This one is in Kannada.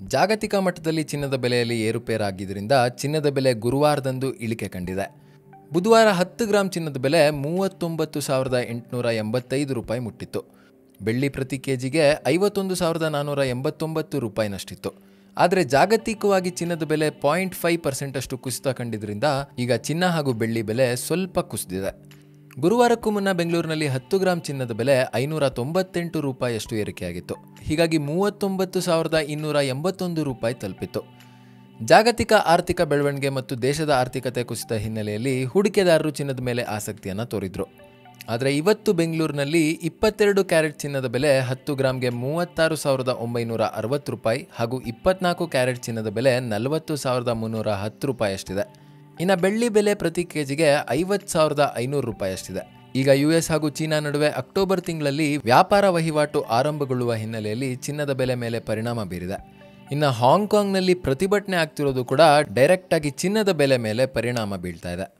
ಜಾಗತಿಕ ಮಟ್ಟದಲ್ಲಿ ಚಿನ್ನದ ಬೆಲೆಯಲ್ಲಿ ಏರುಪೇರಾಗಿದ್ದರಿಂದ ಚಿನ್ನದ ಬೆಲೆ ಗುರುವಾರದಂದು ಇಳಿಕೆ ಕಂಡಿದೆ ಬುಧವಾರ ಹತ್ತು ಗ್ರಾಂ ಚಿನ್ನದ ಬೆಲೆ ಮೂವತ್ತೊಂಬತ್ತು ಸಾವಿರದ ಎಂಟುನೂರ ಎಂಬತ್ತೈದು ರೂಪಾಯಿ ಮುಟ್ಟಿತ್ತು ಬೆಳ್ಳಿ ಪ್ರತಿ ಕೆಜಿಗೆ ಐವತ್ತೊಂದು ಸಾವಿರದ ನಾನ್ನೂರ ಎಂಬತ್ತೊಂಬತ್ತು ರೂಪಾಯಿನಷ್ಟಿತ್ತು ಆದರೆ ಜಾಗತಿಕವಾಗಿ ಚಿನ್ನದ ಬೆಲೆ ಪಾಯಿಂಟ್ ಫೈವ್ ಪರ್ಸೆಂಟಷ್ಟು ಕುಸಿತ ಕಂಡಿದ್ದರಿಂದ ಈಗ ಚಿನ್ನ ಹಾಗೂ ಬೆಳ್ಳಿ ಬೆಲೆ ಸ್ವಲ್ಪ ಕುಸಿದಿದೆ ಗುರುವಾರಕ್ಕೂ ಮುನ್ನ ಬೆಂಗಳೂರಿನಲ್ಲಿ ಹತ್ತು ಗ್ರಾಂ ಚಿನ್ನದ ಬೆಲೆ ಐನೂರ ತೊಂಬತ್ತೆಂಟು ರೂಪಾಯಿಯಷ್ಟು ಏರಿಕೆಯಾಗಿತ್ತು ಹೀಗಾಗಿ ಮೂವತ್ತೊಂಬತ್ತು ಸಾವಿರದ ಇನ್ನೂರ ಎಂಬತ್ತೊಂದು ರೂಪಾಯಿ ತಲುಪಿತ್ತು ಜಾಗತಿಕ ಆರ್ಥಿಕ ಬೆಳವಣಿಗೆ ಮತ್ತು ದೇಶದ ಆರ್ಥಿಕತೆ ಕುಸಿತ ಹಿನ್ನೆಲೆಯಲ್ಲಿ ಹೂಡಿಕೆದಾರರು ಚಿನ್ನದ ಮೇಲೆ ಆಸಕ್ತಿಯನ್ನು ತೋರಿದ್ರು ಆದರೆ ಇವತ್ತು ಬೆಂಗಳೂರಿನಲ್ಲಿ ಇಪ್ಪತ್ತೆರಡು ಕ್ಯಾರೆಟ್ ಚಿನ್ನದ ಬೆಲೆ ಹತ್ತು ಗ್ರಾಮ್ಗೆ ಮೂವತ್ತಾರು ಸಾವಿರದ ಒಂಬೈನೂರ ಅರವತ್ತು ರೂಪಾಯಿ ಹಾಗೂ ಇಪ್ಪತ್ನಾಲ್ಕು ಕ್ಯಾರೆಟ್ ಚಿನ್ನದ ಬೆಲೆ ನಲವತ್ತು ಸಾವಿರದ ಮುನ್ನೂರ ಹತ್ತು ರೂಪಾಯಿ ಅಷ್ಟಿದೆ ಇನ್ನು ಬೆಳ್ಳಿ ಬೆಲೆ ಪ್ರತಿ ಕೆಜಿಗೆ ಐವತ್ತು ಸಾವಿರದ ಐನೂರು ರೂಪಾಯಿ ಅಷ್ಟಿದೆ ಈಗ ಯು ಎಸ್ ಹಾಗೂ ಚೀನಾ ನಡುವೆ ಅಕ್ಟೋಬರ್ ತಿಂಗಳಲ್ಲಿ ವ್ಯಾಪಾರ ವಹಿವಾಟು ಆರಂಭಗೊಳ್ಳುವ ಹಿನ್ನೆಲೆಯಲ್ಲಿ ಚಿನ್ನದ ಬೆಲೆ ಮೇಲೆ ಪರಿಣಾಮ ಬೀರಿದೆ ಇನ್ನು ಹಾಂಗ್ಕಾಂಗ್ನಲ್ಲಿ ಪ್ರತಿಭಟನೆ ಆಗ್ತಿರೋದು ಕೂಡ ಡೈರೆಕ್ಟ್ ಆಗಿ ಚಿನ್ನದ ಬೆಲೆ ಮೇಲೆ ಪರಿಣಾಮ ಬೀಳ್ತಾ ಇದೆ